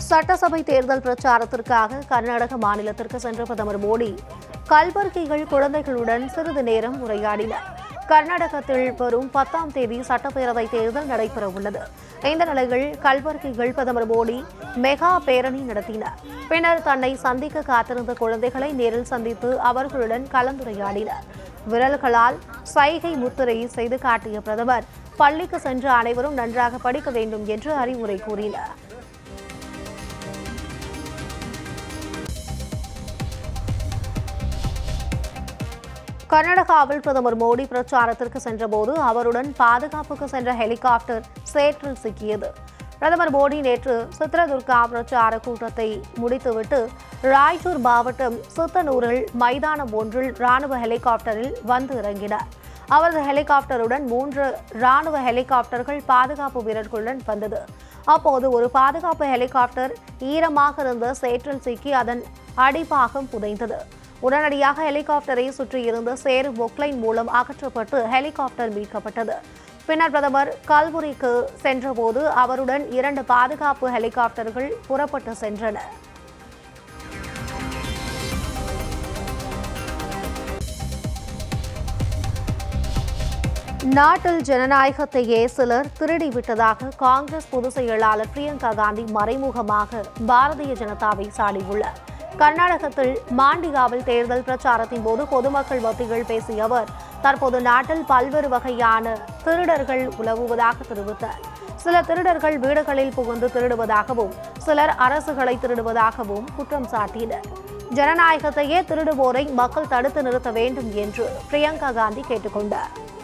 சட்டசபை தேர்தல் பிரச்சாரத்திற்காக கர்நாடக மாநிலத்திற்கு சென்ற பிரதமர் மோடி கல்வர்கிகள் குழந்தைகளுடன் சிறிது நேரம் உரையாடினார் கர்நாடகத்தில் வரும் பத்தாம் தேதி சட்டப்பேரவை தேர்தல் நடைபெற உள்ளது இந்த நிலையில் கல்வர்கிகள் பிரதமர் மோடி மெகா பேரணி நடத்தினார் பின்னர் தன்னை சந்திக்க காத்திருந்த குழந்தைகளை நேரில் சந்தித்து அவர்களுடன் கலந்துரையாடினார் விரல்களால் சைகை முத்திரை செய்து காட்டிய பிரதமர் பள்ளிக்கு சென்ற அனைவரும் நன்றாக படிக்க வேண்டும் என்று அறிவுரை கூறினார் கர்நாடகாவில் பிரதமர் மோடி பிரச்சாரத்திற்கு சென்றபோது அவருடன் பாதுகாப்புக்கு சென்ற ஹெலிகாப்டர் சேற்றில் சிக்கியது பிரதமர் மோடி நேற்று சித்ரதுர்கா பிரச்சார கூட்டத்தை முடித்துவிட்டு ராய்ச்சூர் மாவட்டம் சித்தனூரில் மைதானம் ஒன்றில் ராணுவ ஹெலிகாப்டரில் வந்து இறங்கினார் அவரது ஹெலிகாப்டருடன் மூன்று ராணுவ ஹெலிகாப்டர்கள் பாதுகாப்பு வீரர்களுடன் வந்தது அப்போது ஒரு பாதுகாப்பு ஹெலிகாப்டர் ஈரமாக இருந்த சேற்றில் சிக்கி அதன் அடிப்பாகம் புதைந்தது உடனடியாக ஹெலிகாப்டரை சுற்றியிருந்த சேறு பொக்லைன் மூலம் அகற்றப்பட்டு ஹெலிகாப்டர் மீட்கப்பட்டது பின்னர் பிரதமர் கல்புரிக்கு சென்றபோது அவருடன் இரண்டு பாதுகாப்பு ஹெலிகாப்டர்கள் புறப்பட்டு சென்றன நாட்டில் ஜனநாயகத்தையே சிலர் திருடிவிட்டதாக காங்கிரஸ் பொதுச் செயலாளர் பிரியங்கா காந்தி மறைமுகமாக பாரதிய ஜனதாவை சாடியுள்ளார் கர்நாடகத்தில் மாண்டிகாவில் தேர்தல் பிரச்சாரத்தின் போது பொதுமக்கள் மத்தியில் பேசிய அவர் தற்போது நாட்டில் பல்வேறு வகையான திருடர்கள் உலவுவதாக தெரிவித்தார் சில திருடர்கள் வீடுகளில் புகுந்து திருடுவதாகவும் சிலர் அரசுகளை திருடுவதாகவும் குற்றம் சாட்டினர் ஜனநாயகத்தையே திருடுவோரை மக்கள் தடுத்து நிறுத்த வேண்டும் என்று பிரியங்கா காந்தி கேட்டுக்கொண்டார்